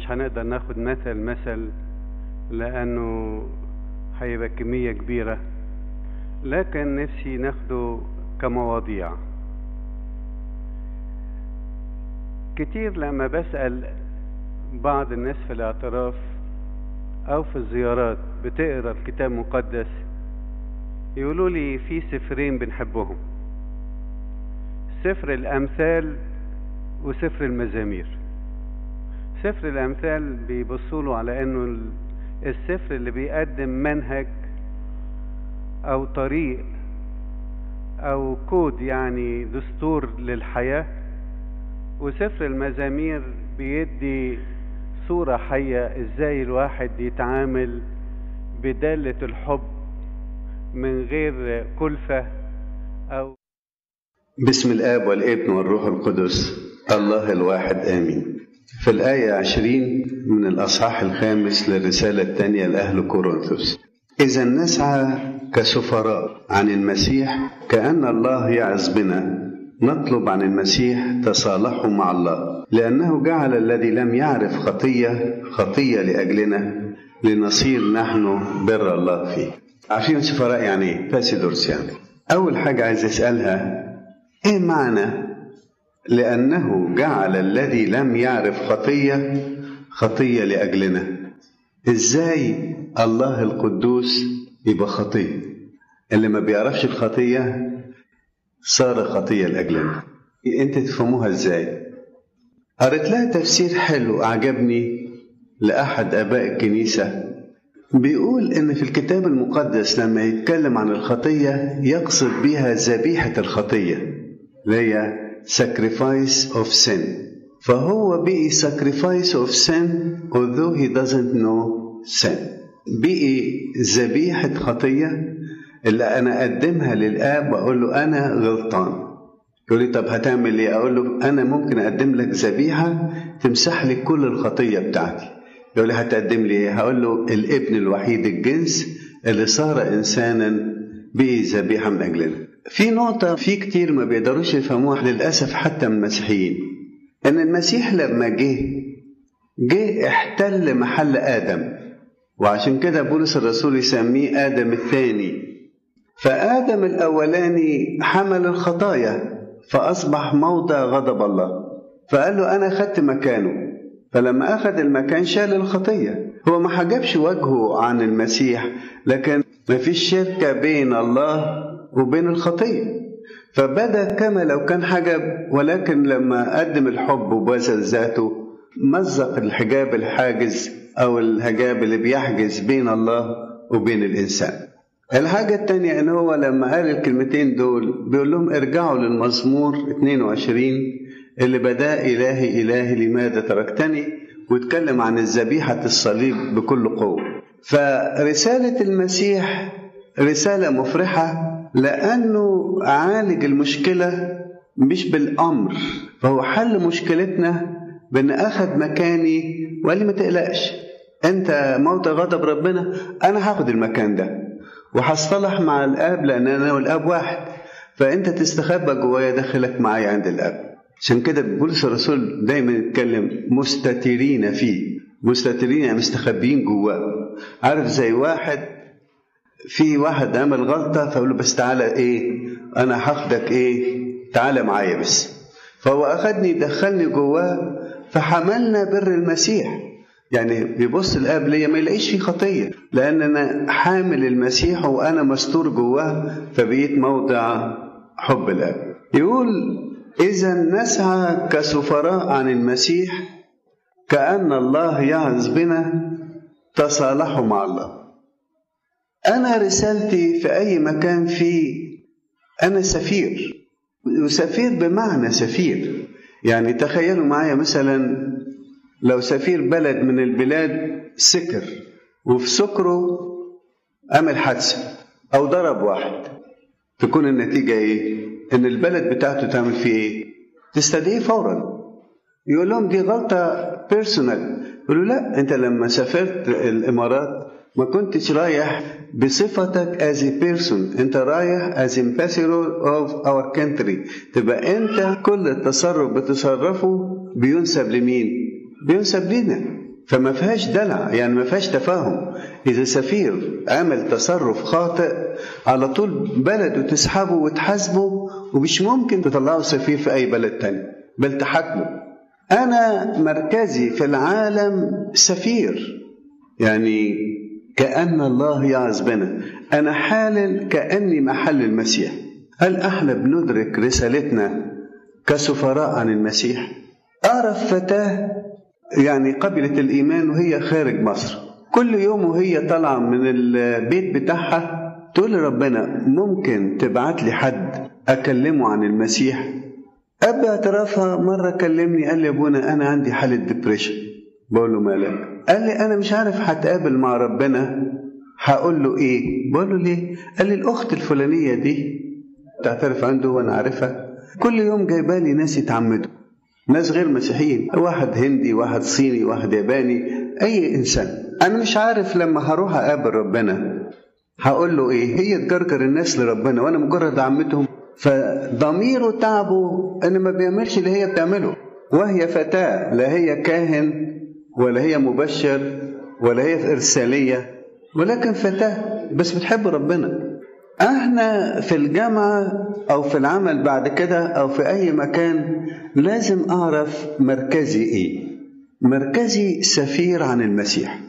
هنقدر ناخد مثل مثل لأنه هيبقى كمية كبيرة لكن نفسي ناخده كمواضيع كتير لما بسأل بعض الناس في الاعتراف أو في الزيارات بتقرا الكتاب المقدس يقولوا لي في سفرين بنحبهم سفر الأمثال وسفر المزامير سفر الأمثال بيبصوا له على إنه السفر اللي بيقدم منهج أو طريق أو كود يعني دستور للحياة وسفر المزامير بيدي صورة حية ازاي الواحد يتعامل بدالة الحب من غير كلفة أو بسم الآب والابن والروح القدس الله الواحد آمين في الآية عشرين من الأصحاح الخامس للرسالة الثانية لأهل كورنثوس إذا نسعى كسفراء عن المسيح كأن الله يعظ بنا نطلب عن المسيح تصالحه مع الله لأنه جعل الذي لم يعرف خطية خطية لأجلنا لنصير نحن بر الله فيه عارفين سفراء يعني ايه باسيدورس يعني أول حاجة عايز أسألها إيه معنى لأنه جعل الذي لم يعرف خطية خطية لأجلنا إزاي الله القدوس يبقى خطية اللي ما بيعرفش الخطية صار خطية لأجلنا أنت تفهموها إزاي قريت لها تفسير حلو أعجبني لأحد آباء الكنيسة بيقول إن في الكتاب المقدس لما يتكلم عن الخطية يقصد بها ذبيحة الخطية اللي هي sacrifice of sin فهو بقي sacrifice of sin although he doesn't know sin بقي ذبيحة خطية اللي أنا أقدمها للآب وأقول له أنا غلطان يقول لي طب هتعمل إيه؟ أقول له أنا ممكن أقدم لك ذبيحة تمسح لي كل الخطية بتاعتي يقول لي هتقدم لي إيه؟ هقول له الابن الوحيد الجنس اللي صار إنسانا بقي ذبيحة من أجلنا في نقطة في كتير ما بيقدروش يفهموها للأسف حتى من المسيحيين إن المسيح لما جه جه احتل محل آدم وعشان كده بولس الرسول يسميه آدم الثاني فآدم الأولاني حمل الخطايا فأصبح موضع غضب الله فقال له أنا خدت مكانه فلما أخذ المكان شال الخطية هو ما حجبش وجهه عن المسيح لكن ما فيش شركة بين الله وبين الخطية فبدا كما لو كان حجب ولكن لما قدم الحب وبذل ذاته مزق الحجاب الحاجز أو الحجاب اللي بيحجز بين الله وبين الإنسان الحاجة التانية إن هو لما قال الكلمتين دول بيقول لهم ارجعوا للمزمور 22 اللي بدا إلهي إلهي لماذا تركتني واتكلم عن الذبيحة الصليب بكل قوة فرسالة المسيح رسالة مفرحة لأنه عالج المشكلة مش بالأمر فهو حل مشكلتنا بأن أخذ مكاني وقال لي ما تقلقش أنت موت غضب ربنا أنا هاخد المكان ده وهصطلح مع الآب لأن أنا والآب واحد فأنت تستخبى جوايا داخلك معايا عند الآب عشان كده بولس الرسول دايما يتكلم مستترين فيه مستترين يعني مستخبيين جواه عارف زي واحد في واحد عمل غلطة فقول له بس تعالى ايه انا هاخدك ايه تعالى معايا بس فهو اخدني دخلني جواه فحملنا بر المسيح يعني بيبص الاب ليا ما يلاقيش فيه خطيه لان انا حامل المسيح وانا مستور جواه فبقيت موضع حب الاب يقول اذا نسعى كسفراء عن المسيح كان الله يعظ بنا تصالحوا مع الله أنا رسالتي في أي مكان فيه أنا سفير وسفير بمعنى سفير يعني تخيلوا معايا مثلا لو سفير بلد من البلاد سكر وفي سكره عمل حادثة أو ضرب واحد تكون النتيجة إيه؟ إن البلد بتاعته تعمل فيه إيه؟ تستدعيه فورا يقول لهم دي غلطة بيرسونال يقولوا لا أنت لما سافرت الإمارات ما كنتش رايح بصفتك as a person انت رايح as ambassador of our country تبقى انت كل التصرف بتصرفه بينسب لمين بينسب لنا فما فيهاش دلع يعني ما فيهاش تفاهم اذا سفير عمل تصرف خاطئ على طول بلده تسحبه وتحاسبه ومش ممكن تطلعه سفير في اي بلد تاني بل تحاكمه انا مركزي في العالم سفير يعني كأن الله يعظ بنا أنا حالل كأني محل المسيح هل احنا بندرك رسالتنا كسفراء عن المسيح أعرف فتاة يعني قبلت الإيمان وهي خارج مصر كل يوم وهي طالعة من البيت بتاعها تقول لربنا ممكن تبعت لي حد أكلمه عن المسيح أب اعترافها مرة كلمني قال لي يا ابونا أنا عندي حالة ديبريشن بقول له مالك قال لي أنا مش عارف هتقابل مع ربنا هقول له إيه بقول له ليه قال لي الأخت الفلانية دي تعترف عنده وأنا عارفها كل يوم جايبالي ناس يتعمدوا ناس غير مسيحيين واحد هندي واحد صيني واحد ياباني اي انسان انا مش عارف لما هروح اقابل ربنا هقول له ايه هي تجرجر الناس لربنا وانا مجرد عمتهم فضميره تعبه ان ما بيعملش اللي هي بتعمله وهي فتاة لا هي كاهن ولا هي مبشر ولا هي في إرسالية ولكن فتاة بس بتحب ربنا احنا في الجامعة او في العمل بعد كده او في اي مكان لازم اعرف مركزي ايه مركزي سفير عن المسيح